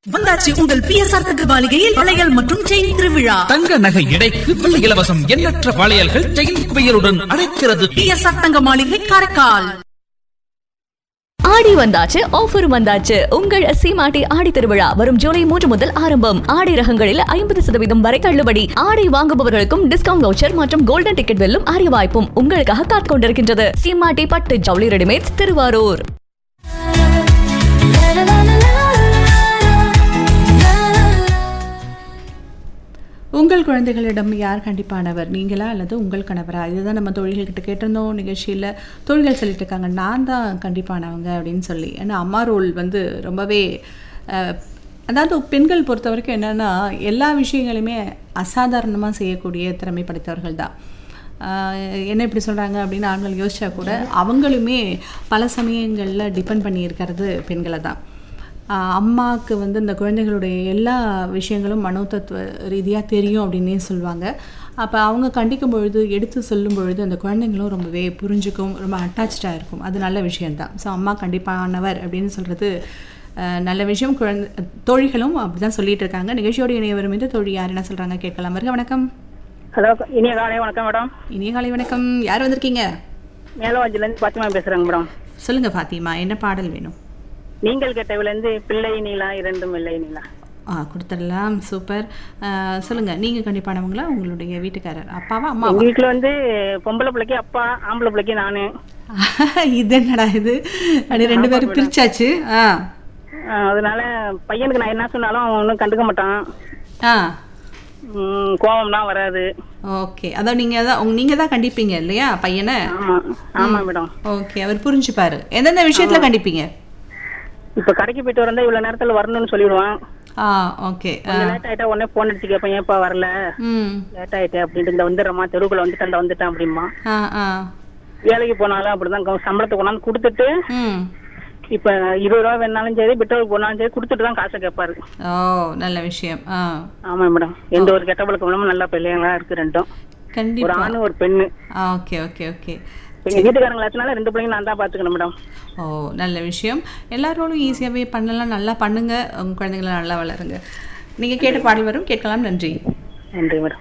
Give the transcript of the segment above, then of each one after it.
வந்தாச்சு உங்கள் பிஎஸ்ஆர் தகவலிகையில் வளையல் மற்றும் செயின் திருவிழா தங்க நகை எடைக்கு வெள்ளி இலவசம் எண்ணற்ற வளையல்கள் செயின் குவியலுடன் அழைக்கிறது பிஎஸ்ஆர் தங்க மாளிகை காரைக்கால் ஆடி வந்தாச்சு ஆஃபர் வந்தாச்சு உங்கள் சீமாட்டி ஆடி திருவிழா வரும் ஜூலை மூன்று முதல் ஆரம்பம் ஆடை ரகங்களில் ஐம்பது சதவீதம் வரை தள்ளுபடி ஆடை வாங்குபவர்களுக்கும் டிஸ்கவுண்ட் வவுச்சர் மற்றும் கோல்டன் டிக்கெட் வெல்லும் அரிய வாய்ப்பும் உங்களுக்காக காத்துக் கொண்டிருக்கின்றது சீமாட்டி பட்டு ஜவுளி ரெடிமேட்ஸ் திருவாரூர் உங்கள் குழந்தைகளிடம் யார் கண்டிப்பானவர் நீங்களா அல்லது உங்கள் கணவரா இதுதான் நம்ம தொழில்கிட்ட கேட்டிருந்தோம் நிகழ்ச்சியில் தொழில்கள் சொல்லிட்டு இருக்காங்க நான் தான் கண்டிப்பானவங்க அப்படின்னு சொல்லி ஏன்னா அம்மா ரோல் வந்து ரொம்பவே அஹ், அதாவது பெண்கள் பொறுத்த வரைக்கும் என்னென்னா எல்லா விஷயங்களையுமே அசாதாரணமாக செய்யக்கூடிய திறமை படைத்தவர்கள் தான் ஆஹ் என்ன இப்படி சொல்கிறாங்க அப்படின்னு ஆண்கள் யோசிச்சா கூட அவங்களுமே பல சமயங்களில் டிபெண்ட் பண்ணி இருக்கிறது பெண்களை தான் ஆஹ் அம்மாவுக்கு வந்து இந்த குழந்தைகளுடைய எல்லா விஷயங்களும் மனோதத்துவ ரீதியாக தெரியும் அப்படின்னே சொல்லுவாங்க அப்போ அவங்க கண்டிக்கும் பொழுது எடுத்து சொல்லும் பொழுது அந்த குழந்தைங்களும் ரொம்பவே புரிஞ்சுக்கும் ரொம்ப அட்டாச்சாக இருக்கும் அது நல்ல விஷயம்தான் ஸோ அம்மா கண்டிப்பானவர் அப்படின்னு சொல்கிறது நல்ல விஷயம் குழந்தை தோழிகளும் அப்படி தான் சொல்லிட்டு இருக்காங்க நிகழ்ச்சியோடு இணைய வரும் என்று தோழி யார் என்ன சொல்கிறாங்க கேட்கலாம் வருக வணக்கம் ஹலோ இனிய காலை வணக்கம் மேடம் இனிய காலை வணக்கம் யார் வந்திருக்கீங்க மேலவாஞ்சிலேருந்து பாத்திமா பேசுகிறேங்க மேடம் சொல்லுங்க ஃபாத்திமா என்ன பாடல் வேணும் நீங்கள் கேட்டவிலேருந்து பிள்ளை நீலா இரண்டும் இல்லை நீலா ஆ கொடுத்துடலாம் சூப்பர் ஆ, சொல்லுங்க நீங்க கண்டிப்பானவங்களா உங்களுடைய வீட்டுக்காரர் அப்பாவா எங்க அம்மாவா வீட்டில் வந்து பொம்பளை பிள்ளைக்கு அப்பா ஆம்பளை பிள்ளைக்கு நானு இது என்னடா இது அப்படி ரெண்டு பேரும் பிரிச்சாச்சு ஆ ஆஹ் அதனால பையனுக்கு நான் என்ன சொன்னாலும் அவன் ஒன்றும் கண்டுக்க மாட்டான் ஆ உம், கோவம்லாம் வராது ஓகே அதான் நீங்க தான் உங்க- நீங்க தான் கண்டிப்பீங்க இல்லையா பையனை ஆமா ஆமா மேடம் ஓகே அவர் புரிஞ்சுப்பாரு எந்தெந்த விஷயத்துல கண்டிப்பீங்க இப்ப கடைக்கு போயிட்டு வரந்தா இவ்வளவு நேரத்துல வரணும்னு சொல்லிடுவான் ஆ ஓகே ஆ கொஞ்சம் லேட் ஆயிட்டா உடனே போன் அடிச்சு கேட்பேன் ஏன்ப்பா வரல ம் லேட் ஆயிட்டே அப்படின்ட்டு இந்த வந்துடுறமா தெருவுக்குள்ள வந்துட்டேன் இந்த வந்துட்டேன் அப்படிமா ஆ ஆ வேலைக்கு போனாலும் அப்படிதான் க- சம்பளத்தை கொண்டாந்து கொடுத்துட்டு ம் இப்ப இருபது ரூபா வேணாலும் சரி பெட்ரோல் போனாலும் சரி கொடுத்துட்டு தான் காசை கேட்பாரு ஓ நல்ல விஷயம் ஆ ஆமா மேடம் எந்த ஒரு கெட்ட பழக்கம் இல்லாம நல்ல பிள்ளைங்களா இருக்கு ரெண்டும் ஒரு கண்டிப்பா ஆணு ஒரு பெண்ணு ஆ ஓகே ஓகே ஓகே எங்க வீட்டுக்காரங்களாச்சுனால ரெண்டு பிள்ளைங்க நான் தான் பாத்துக்கணும் மேடம் ஓ நல்ல விஷயம் எல்லாரோடும் ஈஸியாகவே பண்ணலாம் நல்லா பண்ணுங்க உங்க குழந்தைங்களை நல்லா வளருங்க நீங்கள் கேட்ட பாடல் வரும் கேட்கலாம் நன்றி நன்றி மேடம்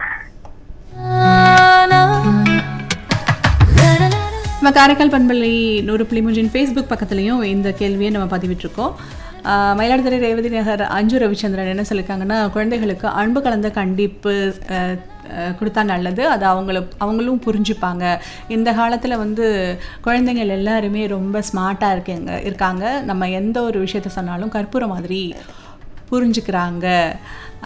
நம்ம காரைக்கால் பண்பள்ளி நூறு புள்ளி மூன்றின் ஃபேஸ்புக் பக்கத்துலேயும் இந்த கேள்வியை நம்ம பதிவிட்டிருக்கோம் ஆஹ் மயிலாடுதுறை ரேவதி நகர் அஞ்சு ரவிச்சந்திரன் என்ன சொல்லியிருக்காங்கன்னா குழந்தைகளுக்கு அன்பு கலந்த கண்டிப்பு ஆஹ், ஆஹ், கொடுத்தா நல்லது அது அவங்கள அவங்களும் புரிஞ்சுப்பாங்க இந்த காலத்தில் வந்து குழந்தைங்கள் எல்லாருமே ரொம்ப ஸ்மார்ட்டாக இருக்கங்க இருக்காங்க நம்ம எந்த ஒரு விஷயத்த சொன்னாலும் கற்பூரம் மாதிரி புரிஞ்சுக்கிறாங்க